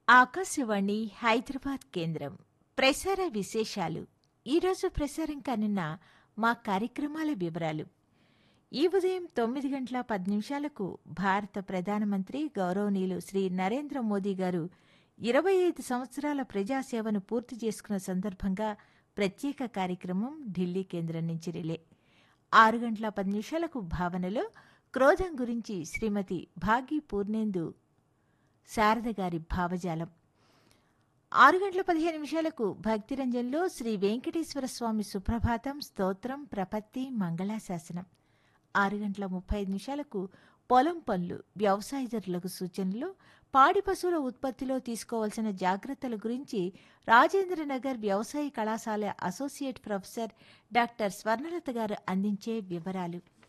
ఆకాశవాణి హైదరాబాద్ కేంద్రం ప్రసార విశేషాలు ఈరోజు ప్రసారం కానున్న మా కార్యక్రమాల వివరాలు ఈ ఉదయం తొమ్మిది గంటల పది నిమిషాలకు భారత ప్రధానమంత్రి గౌరవనీయులు శ్రీ నరేంద్ర మోదీ గారు ఇరవై ఐదు సంవత్సరాల ప్రజాసేవను పూర్తి చేసుకున్న సందర్భంగా ప్రత్యేక కార్యక్రమం ఢిల్లీ కేంద్రం నుంచి రిలే ఆరు గంటల పది నిమిషాలకు భావనలో క్రోధం గురించి శ్రీమతి భాగి పూర్ణేందు శారద గారి భావజాలం ఆరు గంటల పదిహేను నిమిషాలకు భక్తిరంజన్లో శ్రీ వెంకటేశ్వర స్వామి సుప్రభాతం స్తోత్రం ప్రపత్తి మంగళాశాసనం ఆరు గంటల ముప్పై ఐదు నిమిషాలకు పొలం పనులు వ్యవసాయదారులకు సూచనలు పాడి పశువుల ఉత్పత్తిలో తీసుకోవాల్సిన జాగ్రత్తల గురించి రాజేంద్రనగర్ వ్యవసాయ కళాశాల అసోసియేట్ ప్రొఫెసర్ డాక్టర్ స్వర్ణలత గారు అందించే వివరాలు